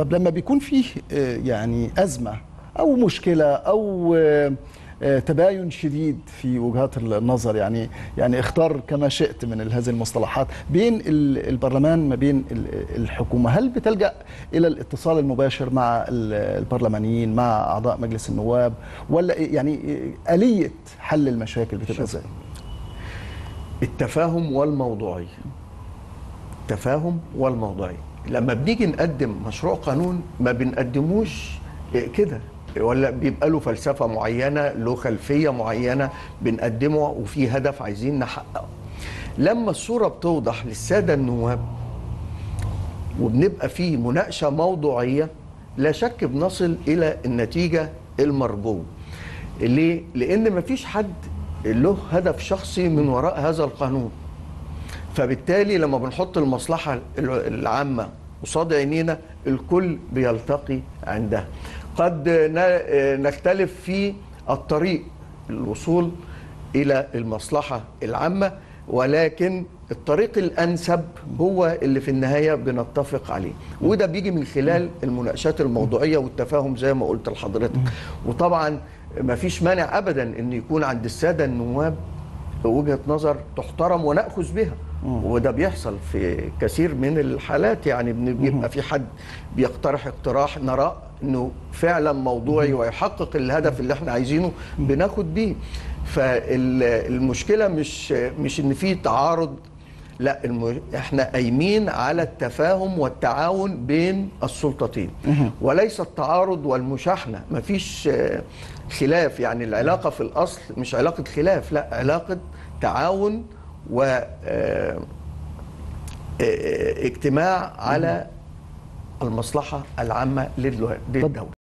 طب لما بيكون فيه آه، يعني ازمه او مشكله او آه، آه، تباين شديد في وجهات النظر يعني يعني اختار كما شئت من هذه المصطلحات بين ال- البرلمان ما بين ال- الحكومه هل بتلجا الى الاتصال المباشر مع ال- البرلمانيين مع اعضاء مجلس النواب ولا إيه؟ يعني إيه اليه حل المشاكل بتبقى شوف. ازاي التفاهم والموضوعية التفاهم والموضوعية لما بنيجي نقدم مشروع قانون ما بنقدموش كده ولا بيبقى له فلسفة معينة له خلفية معينة بنقدمه وفي هدف عايزين نحققه لما الصورة بتوضح للسادة النواب وبنبقى فيه مناقشة موضوعية لا شك بنصل إلى النتيجة المرجوة ليه؟ لأن مفيش حد له هدف شخصي من وراء هذا القانون فبالتالي لما بنحط المصلحة العامة قصاد عينينا الكل بيلتقي عندها قد ن- نختلف في الطريق الوصول إلى المصلحة العامة ولكن الطريق الأنسب هو اللي في النهاية بنتفق عليه وده بيجي من خلال المناقشات الموضوعية والتفاهم زي ما قلت لحضرتك وطبعا ما فيش مانع أبدا أن يكون عند السادة النواب وجهة نظر تحترم ونأخذ بها وده بيحصل في كثير من الحالات يعني بن- بيبقى في حد بيقترح اقتراح نرى انه فعلا موضوعي ويحقق الهدف اللي احنا عايزينه بناخد بيه فالمشكله مش مش ان في تعارض لا الم... احنا قايمين على التفاهم والتعاون بين السلطتين وليس التعارض والمشاحنه مفيش آه، خلاف يعني العلاقه في الاصل مش علاقه خلاف لا علاقه تعاون و آه، آه، اجتماع على المصلحه العامه للدوله